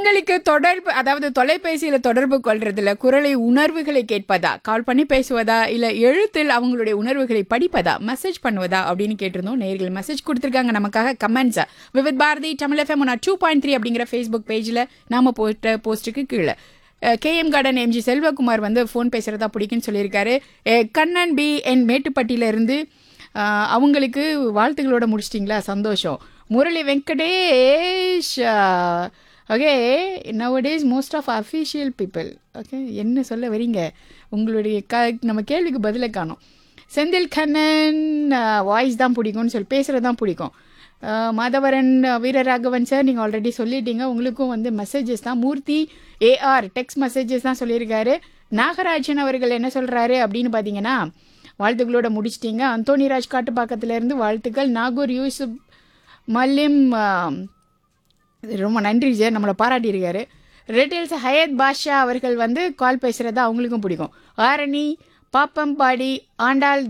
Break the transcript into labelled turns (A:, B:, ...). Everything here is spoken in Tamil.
A: உங்களுக்கு தொடர்பு அதாவது தொலைபேசியில் தொடர்பு கொள்றதுல குரலை உணர்வுகளை கேட்பதா கால் பண்ணி பேசுவதா இல்லை எழுத்தில் அவங்களுடைய உணர்வுகளை படிப்பதா மெசேஜ் பண்ணுவதா அப்படின்னு கேட்டிருந்தோம் நேர்கள் மெசேஜ் கொடுத்துருக்காங்க நமக்காக கமெண்ட்ஸா Vividh Bharati Tamil FM one two point three அப்படிங்கிற ஃபேஸ்புக் பேஜில் நாம போட்ட போஸ்ட்டுக்கு கீழே கேஎம் கார்டன் எம்ஜி செல்வகுமார் வந்து ஃபோன் பேசுகிறதா பிடிக்குன்னு சொல்லியிருக்காரு அஹ் கண்ணன் பி என் மேட்டுப்பட்டியில இருந்து அஹ் அவங்களுக்கு வாழ்த்துக்களோட முடிச்சிட்டிங்களா சந்தோஷம் Murali Venkatesh okay nowadays most of official people okay என்ன சொல்ல வரீங்க உங்களுடைய க நம்ம கேள்விக்கு பதிலை காணும் செந்தில் கண்ணன் வாய்ஸ் தான் பிடிக்கும்னு சொல்லி பேசுகிறது தான் பிடிக்கும் அஹ் மாதவரன் அஹ் வீரராகவன் சார் நீங்கள் ஆல்ரெடி சொல்லிட்டீங்க உங்களுக்கும் வந்து மெசேஜஸ் தான் மூர்த்தி ஏஆர் டெக்ஸ்ட் மெசேஜஸ் தான் சொல்லியிருக்காரு நாகராஜன் அவர்கள் என்ன சொல்கிறாரு அப்படின்னு பார்த்தீங்கன்னா வாழ்த்துக்களோட முடிச்சிட்டீங்க அந்தோனிராஜ் காட்டுப்பாக்கத்துலேருந்து வாழ்த்துக்கள் நாகூர் யூசுப் மல்லிம் அஹ், ரொம்ப நன்றி சார் நம்மளை பாராட்டியிருக்காரு ரெட்டில்ஸ் ஹயத் பாஷா அவர்கள் வந்து கால் பேசுகிறதா அவங்களுக்கும் பிடிக்கும் ஆரணி பாப்பம்பாடி ஆண்டாள்